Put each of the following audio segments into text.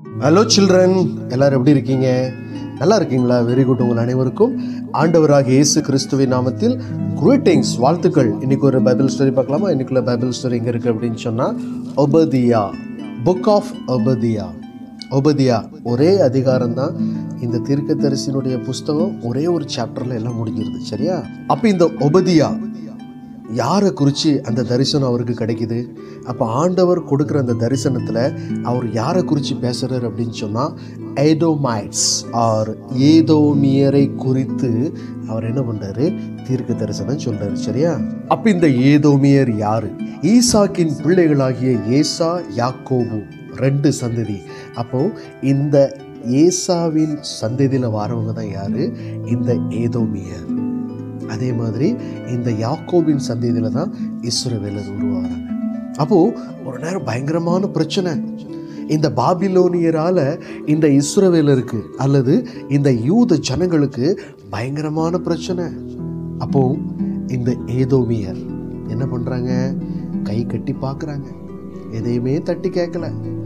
hello children எல்லாரும் எப்படி இருக்கீங்க நல்லா இருக்கீங்களா வெரி குட் உங்கள் அனைவருக்கும் ஆண்டவராக இயேசு கிறிஸ்துவின் நாமத்தில் greetings வாழ்த்துக்கள் இன்னைக்கு ஒரு பைபிள் ஸ்டோரி பார்க்கலாமா இன்னைக்குள்ள பைபிள் ஸ்டோரி எங்கே இருக்குது அப்படின்னு சொன்னால் ஒபதியா புக் ஆஃப் ஒபதியா ஒபதியா ஒரே அதிகாரம் தான் இந்த தீர்க்கதரிசியினுடைய புஸ்தகம் ஒரே ஒரு சாப்டரில் எல்லாம் முடிஞ்சிருது சரியா அப்போ இந்த ஒபதியா யாரை குறித்து அந்த தரிசனம் அவருக்கு கிடைக்குது அப்போ ஆண்டவர் கொடுக்குற அந்த தரிசனத்தில் அவர் யாரை குறித்து பேசுகிறார் அப்படின்னு சொன்னால் ஏதோமைட்ஸ் ஆர் ஏதோமியரை குறித்து அவர் என்ன பண்ணுறாரு தீர்க்க தரிசனம் சொல்கிறாரு சரியா அப்போ இந்த ஏதோமியர் யார் ஈசாக்கின் பிள்ளைகளாகிய ஏசா யாக்கோபு ரெண்டு சந்ததி அப்போ இந்த ஏசாவின் சந்ததியில் வரவங்க தான் யார் இந்த ஏதோமியர் அதே மாதிரி இந்த யாக்கோபின் சந்ததியில் தான் இஸ்ரவேலர் உருவாகிறாங்க அப்போது ஒரு நேரம் பயங்கரமான பிரச்சனை இந்த பாபிலோனியரால் இந்த இஸ்ரவேலருக்கு அல்லது இந்த யூத ஜனங்களுக்கு பயங்கரமான பிரச்சனை அப்போ இந்த ஏதோமியர் என்ன பண்ணுறாங்க கை கட்டி பார்க்குறாங்க எதையுமே தட்டி கேட்கல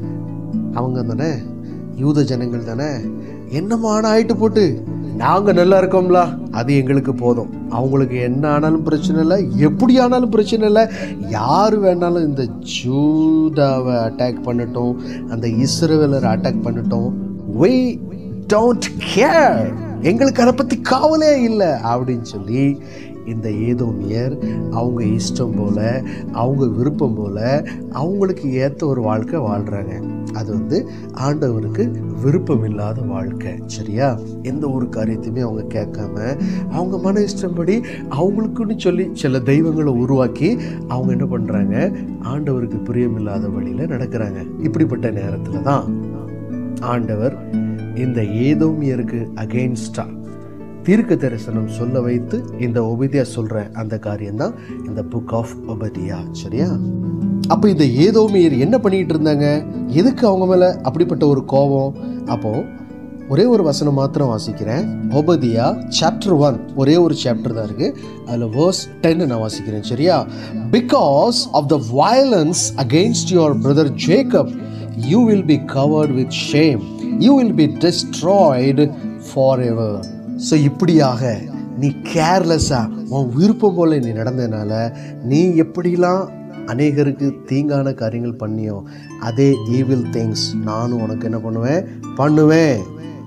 அவங்க தானே யூத ஜனங்கள் தானே என்னமான ஆயிட்டு போட்டு நாங்கள் நல்லா இருக்கோம்ல அது எங்களுக்கு போதும் அவங்களுக்கு என்ன ஆனாலும் பிரச்சனை இல்லை எப்படி ஆனாலும் பிரச்சனை இல்லை யார் வேணாலும் இந்த ஜூதாவை அட்டாக் பண்ணட்டும் அந்த இஸ்ரவேலரை அட்டாக் பண்ணட்டும் we don't கேர் எங்களுக்கு அதை பற்றி காவலே இல்லை அப்படின்னு சொல்லி இந்த ஏதோமியர் அவங்க இஷ்டம் போல அவங்க விருப்பம் போல அவங்களுக்கு ஏற்ற ஒரு வாழ்க்கை வாழ்கிறாங்க அது வந்து ஆண்டவருக்கு விருப்பம் இல்லாத வாழ்க்கை சரியா எந்த ஒரு காரியத்தையுமே அவங்க கேட்காம அவங்க மன இஷ்டப்படி அவங்களுக்குன்னு சொல்லி சில தெய்வங்களை உருவாக்கி அவங்க என்ன பண்ணுறாங்க ஆண்டவருக்கு பிரியமில்லாத வழியில் நடக்கிறாங்க இப்படிப்பட்ட நேரத்தில் தான் ஆண்டவர் இந்த ஏதோமியருக்கு அகெயின்ஸ்டா தீர்க்க தரிசனம் சொல்ல வைத்து இந்த ஒபதியா சொல்ற அந்த காரியம்தான் இந்த புக் ஆஃப் ஒபதியா சரியா அப்போ இந்த ஏதோமியர் என்ன பண்ணிட்டு இருந்தாங்க எதுக்கு அவங்க மேல அப்படிப்பட்ட ஒரு கோபம் அப்போ ஒரே ஒரு வசனம் மாத்திரம் வாசிக்கிறேன் ஒபதியா சாப்டர் ஒன் ஒரே ஒரு சாப்டர் தான் இருக்கு அதில் வேர்ஸ் டென் நான் வாசிக்கிறேன் சரியா because of the violence against your brother Jacob you will be covered with shame you will be destroyed forever so ஸோ இப்படியாக நீ கேர்லெஸ்ஸாக உன் விருப்பம் போல் நீ நடந்ததுனால நீ எப்படிலாம் அநேகருக்கு தீங்கான காரியங்கள் பண்ணியோ அதே ஈவில் திங்ஸ் நானும் உனக்கு என்ன பண்ணுவேன் பண்ணுவேன்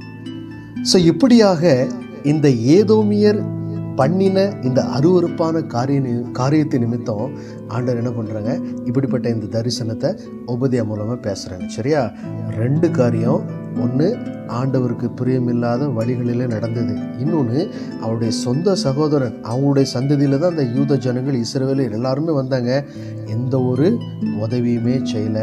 ஸோ இப்படியாக இந்த ஏதோமியர் பண்ணின இந்த அருவறுப்பான காரிய நி- காரியத்தை நிமித்தம் ஆண்டவர் என்ன பண்ணுறாங்க இப்படிப்பட்ட இந்த தரிசனத்தை உபதியா மூலமாக பேசுகிறாங்க சரியா ரெண்டு காரியம் ஒன்று ஆண்டவருக்கு பிரியமில்லாத வழிகளிலே நடந்தது இன்னொன்று அவருடைய சொந்த சகோதரன் அவங்களுடைய சந்ததியில் தான் அந்த யூத ஜனங்கள் இஸ்ரவேலர் எல்லாருமே வந்தாங்க எந்த ஒரு உதவியுமே செய்யலை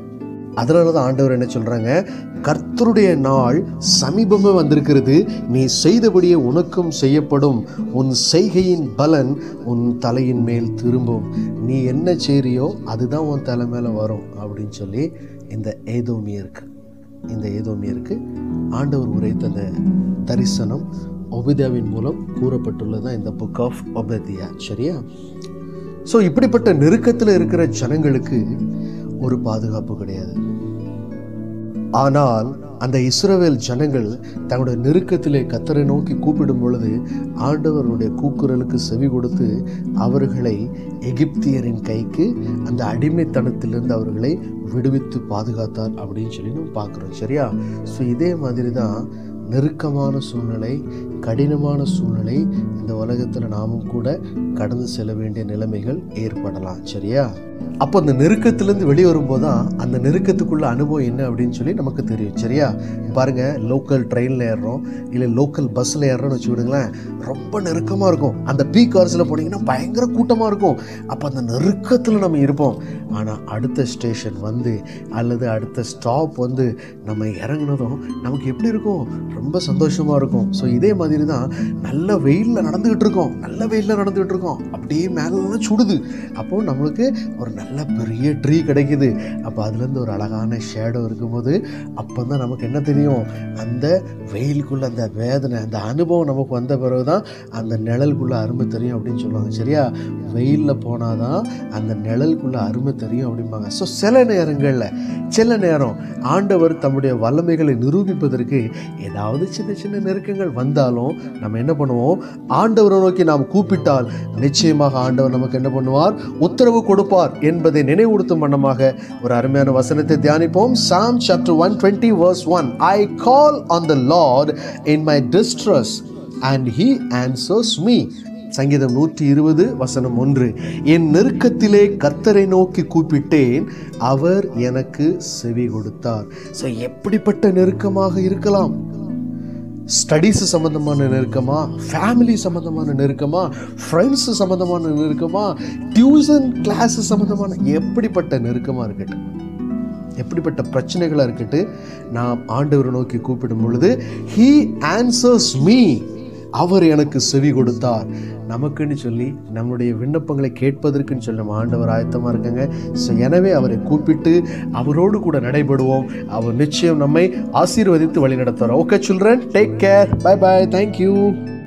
அதனால தான் ஆண்டவர் என்ன சொல்கிறாங்க கர்த்தருடைய நாள் சமீபமே வந்திருக்கிறது நீ செய்தபடியே உனக்கும் செய்யப்படும் உன் செய்கையின் பலன் உன் தலையின் மேல் திரும்பும் நீ என்ன செய்றியோ அதுதான் உன் தலை மேலே வரும் அப்படின்னு சொல்லி இந்த ஏதோமியருக்கு இந்த ஏதோமியருக்கு ஆண்டவர் உரைத்த அந்த தரிசனம் ஒபிதாவின் மூலம் கூறப்பட்டுள்ளதான் இந்த புக் ஆஃப் ஒபதியா சரியா ஸோ இப்படிப்பட்ட நெருக்கத்தில் இருக்கிற ஜனங்களுக்கு ஒரு பாதுகாப்பு கிடையாது ஆனால் அந்த இஸ்ரவேல் ஜனங்கள் தங்களுடைய நெருக்கத்திலே கத்தரை நோக்கி கூப்பிடும் பொழுது ஆண்டவருடைய கூக்குரலுக்கு செவி கொடுத்து அவர்களை எகிப்தியரின் கைக்கு அந்த அடிமைத்தனத்திலிருந்து அவர்களை விடுவித்து பாதுகாத்தார் அப்படின்னு சொல்லி நம்ம பார்க்குறோம் சரியா ஸோ இதே மாதிரி தான் நெருக்கமான சூழ்நிலை கடினமான சூழ்நிலை இந்த உலகத்தில் நாமும் கூட கடந்து செல்ல வேண்டிய நிலைமைகள் ஏற்படலாம் சரியா அப்போ அந்த நெருக்கத்திலேருந்து வெளியே வரும்போது தான் அந்த நெருக்கத்துக்குள்ள அனுபவம் என்ன அப்படின்னு சொல்லி நமக்கு தெரியும் சரியா பாருங்க லோக்கல் ட்ரெயினில் ஏறுறோம் இல்லை லோக்கல் பஸ்ஸில் ஏறுறோம்னு வச்சுக்கிடுங்களேன் ரொம்ப நெருக்கமாக இருக்கும் அந்த பீக் ஹவர்ஸில் போனீங்கன்னா பயங்கர கூட்டமாக இருக்கும் அப்போ அந்த நெருக்கத்தில் நம்ம இருப்போம் ஆனால் அடுத்த ஸ்டேஷன் வந்து அல்லது அடுத்த ஸ்டாப் வந்து நம்ம இறங்குனதும் நமக்கு எப்படி இருக்கும் ரொம்ப சந்தோஷமாக இருக்கும் ஸோ இதே மாதிரி தான் நல்ல வெயிலில் நடந்துக்கிட்டு இருக்கோம் நல்ல வெயிலில் நடந்துக்கிட்டு இருக்கோம் அப்படியே மேலெல்லாம் சுடுது அப்போது நம்மளுக்கு ஒரு நல்ல பெரிய ட்ரீ கிடைக்குது அப்போ அதுலேருந்து ஒரு அழகான ஷேடோ இருக்கும்போது அப்போ தான் நமக்கு என்ன தெரியும் அந்த வெயிலுக்குள்ளே அந்த வேதனை அந்த அனுபவம் நமக்கு வந்த பிறகு தான் அந்த நிழலுக்குள்ளே அருமை தெரியும் அப்படின்னு சொல்லுவாங்க சரியா வெயிலில் போனால் தான் அந்த நிழலுக்குள்ளே அருமை தெரியும் அப்படிம்பாங்க ஸோ சில நேரங்களில் சில நேரம் ஆண்டவர் தம்முடைய வல்லமைகளை நிரூபிப்பதற்கு ஏதாவது சின்ன சின்ன நெருக்கங்கள் வந்தாலும் நம்ம என்ன பண்ணுவோம் ஆண்டவரை நோக்கி நாம் கூப்பிட்டால் நிச்சயமாக ஆண்டவர் நமக்கு என்ன பண்ணுவார் உத்தரவு கொடுப்பார் என்பதை நினைவுறுத்தும் வண்ணமாக ஒரு அருமையான வசனத்தை தியானிப்போம் Psalm chapter one twenty verse one I call on the Lord in my distress and he answers me சங்கீதம் நூற்றி இருபது வசனம் ஒன்று என் நெருக்கத்திலே கர்த்தரை நோக்கி கூப்பிட்டேன் அவர் எனக்கு செவி கொடுத்தார் ஸோ எப்படிப்பட்ட நெருக்கமாக இருக்கலாம் ஸ்டடீஸ் சம்மந்தமான நெருக்கமா ஃபேமிலி சம்மந்தமான நெருக்கமா ஃப்ரெண்ட்ஸ் சம்மந்தமான நெருக்கமா டியூஷன் கிளாஸ் சம்மந்தமான எப்படிப்பட்ட நெருக்கமாக இருக்கட்டும் எப்படிப்பட்ட பிரச்சனைகளாக இருக்கட்டு நாம் ஆண்டவரை நோக்கி கூப்பிடும் பொழுது ஹீ ஆன்சர்ஸ் மீ அவர் எனக்கு செவி கொடுத்தார் நமக்குன்னு சொல்லி நம்முடைய விண்ணப்பங்களை கேட்பதற்குன்னு சொல்லி நம்ம ஆண்டவர் ஆயத்தமாக இருக்காங்க ஸோ எனவே அவரை கூப்பிட்டு அவரோடு கூட நடைபெறுவோம் அவர் நிச்சயம் நம்மை ஆசீர்வதித்து வழி நடத்துவார் okay children take care bye bye thank you